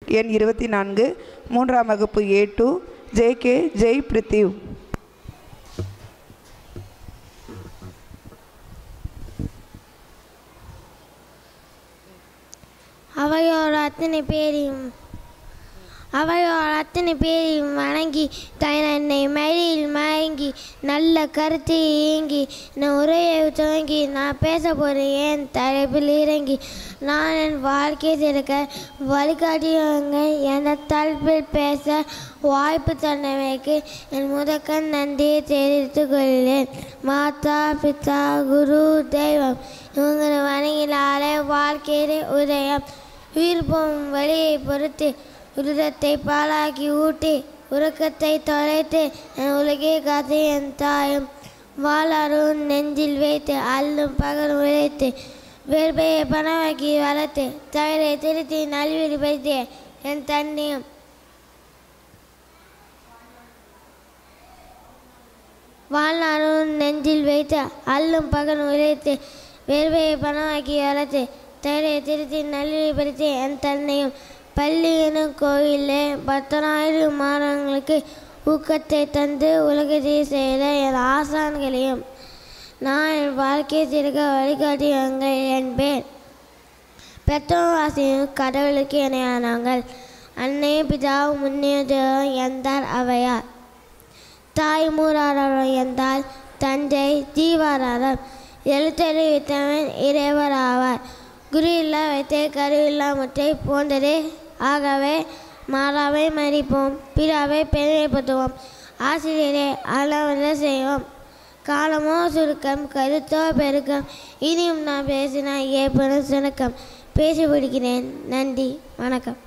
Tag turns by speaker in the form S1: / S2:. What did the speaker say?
S1: எண் இருபத்தி நான்கு மூன்றாம் வகுப்பு A two J K Jai Prithiv
S2: அவையோர் அத்தனை பேரையும் அவையோர் அத்தனை பேரையும் வணங்கி தன்னை மழையில் மயங்கி நல்ல கருத்தை இயங்கி நான் உரையை துவங்கி நான் பேச போகிறேன் ஏன் தலைப்பில் இறங்கி நான் என் வாழ்க்கை திறக்க வழிகாட்டியவங்க எந்த தலைப்பில் பேச வாய்ப்பு தந்தமைக்கு என் முதக்கண் நன்றியை தெரிவித்துக் கொள்கிறேன் மாதா பிதா குரு தெய்வம் இவங்களை வணங்கினாலே வாழ்க்கையிலே உதயம் உயிர் போகும் வழியை பொறுத்து உருதத்தை பாலாக்கி ஊட்டி உறக்கத்தை தொலைத்து என் உலகே காத்து என் தாயும் வாழாரும் நெஞ்சில் வைத்து அல்லும் பகலும் உழைத்து வேர்வையை பணமாக்கி வளர்த்து தவறை திருத்தி நல்வீடு படுத்திய என் தண்ணியும் வாழ்நாளும் நெஞ்சில் வைத்து அல்லும் பகல் உழைத்து வேர்வையை பணமாக்கி வளர்த்து தவறை திருத்தி நல்வழிப்படுத்தி என் தன்னையும் பள்ளி எனும் கோயிலே பத்தனாயிரம் மாணவர்களுக்கு ஊக்கத்தை தந்து உலகத்தை செய்த என் ஆசான்களையும் நான் என் வாழ்க்கையை திருக்க வழிகாட்டியவங்க என்பேன் பெற்றோர் ஆசையும் கடவுளுக்கு இணையானாங்கள் அன்னையும் பிதாவும் முன்னையும் தேவம் எந்தார் அவையார் தாய் மூராரம் எந்தால் தஞ்சை தீவாராரம் எழுத்தறிவித்தவன் இறைவர் ஆவார் குரு இல்லா வைத்தே கரு இல்லா முற்றை போன்றதே ஆகவே மாறாவை மதிப்போம் பிறாவை பெருமைப்படுத்துவோம் ஆசிரியரே அளவதை செய்வோம் காலமோ சுருக்கம் கருத்தோ பெருக்கம் இனியும் நான் பேசினா ஏற்படும் சுணக்கம் பேசி பிடிக்கிறேன் நன்றி வணக்கம்